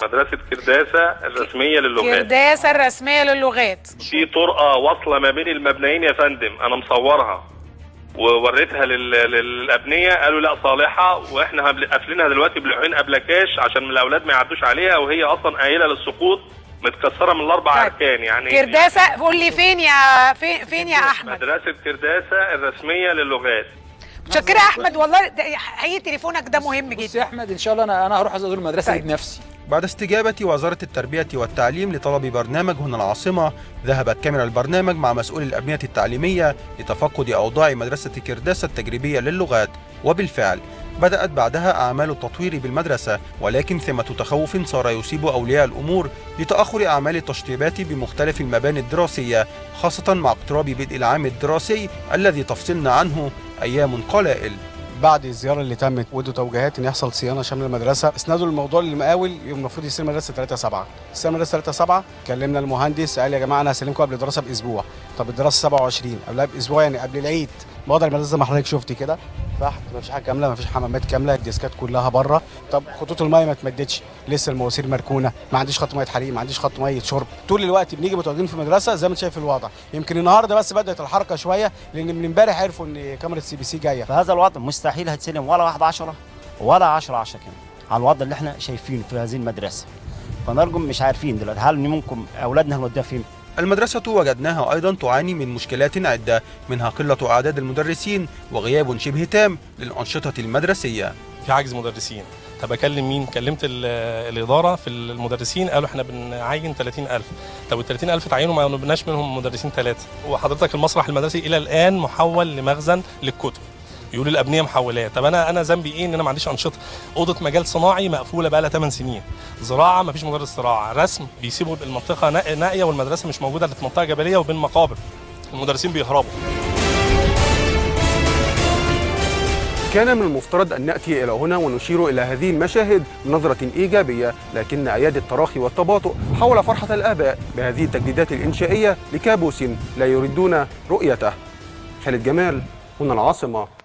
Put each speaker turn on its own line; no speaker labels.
مدرسه كرداسه الرسميه للغات
كرداسه الرسميه للغات
في طرقه واصله ما بين المبنيين يا فندم انا مصورها ووريتها لل- للابنيه قالوا لا صالحه واحنا هبل- قافلينها دلوقتي بلوحين ابلكاش عشان الاولاد ما يعدوش عليها وهي اصلا قايله للسقوط متكسره من الاربع
طيب.
اركان يعني
كرداسه قول لي فين يا فين, فين يا احمد
مدرسه كرداسه الرسميه للغات
متشكره يا احمد والله ده- حقيقي تليفونك ده مهم
بص يا
جدا
احمد ان شاء الله انا انا هروح ازور المدرسه
طيب.
دي بنفسي
بعد استجابة وزارة التربية والتعليم لطلب برنامج هنا العاصمة ذهبت كاميرا البرنامج مع مسؤول الأبنية التعليمية لتفقد أوضاع مدرسة كرداسة التجريبية للغات وبالفعل بدأت بعدها أعمال التطوير بالمدرسة ولكن ثمة تخوف صار يصيب أولياء الأمور لتأخر أعمال التشطيبات بمختلف المباني الدراسية خاصة مع اقتراب بدء العام الدراسي الذي تفصلنا عنه أيام قلائل
بعد الزياره اللي تمت وادوا توجيهات ان يحصل صيانه شامله للمدرسه اسندوا الموضوع للمقاول المفروض يصير مدرسه 3 7 يصير مدرسه 3 7 كلمنا المهندس قال يا جماعه انا هسلمكم قبل الدراسه باسبوع طب الدراسه 27 قبلها باسبوع يعني قبل العيد بقدر المدرسه زي ما حضرتك شفتي كده فحت مفيش حاجه كامله مفيش حمامات كامله الديسكات كلها بره طب خطوط الميه ما اتمدتش لسه المواسير مركونه ما عنديش خط ميه حريق ما عنديش خط ميه شرب طول الوقت بنيجي متواجدين في المدرسه زي ما انت شايف الوضع يمكن النهارده بس بدات الحركه شويه لان من امبارح عرفوا ان كاميرا سي بي سي جايه
فهذا الوضع مستحيل هتسلم ولا واحد عشرة ولا عشرة عشرة كمان على الوضع اللي احنا شايفينه في هذه المدرسة فنرجو مش عارفين دلوقتي هل ممكن اولادنا هنوديها فين
المدرسة وجدناها أيضا تعاني من مشكلات عدة منها قلة أعداد المدرسين وغياب شبه تام للأنشطة المدرسية
في عجز مدرسين طب اكلم مين كلمت ال- الاداره في المدرسين قالوا احنا بنعين 30000 طب ال 30000 تعينوا ما نبناش منهم مدرسين ثلاثه وحضرتك المسرح المدرسي الى الان محول لمخزن للكتب يقولوا الابنيه محولاه طب انا انا ذنبي ايه ان انا ما عنديش انشطه اوضه مجال صناعي مقفوله بقى لها 8 سنين زراعه ما فيش مدرس زراعه رسم بيسيبوا المنطقه نا- نائيه والمدرسه مش موجوده إلا في منطقه جبليه وبين مقابر المدرسين بيهربوا
كان من المفترض أن نأتي إلى هنا ونشير إلى هذه المشاهد بنظرة إيجابية لكن أيادي التراخي والتباطؤ حول فرحة الآباء بهذه التجديدات الإنشائية لكابوس لا يريدون رؤيته خالد جمال هنا العاصمة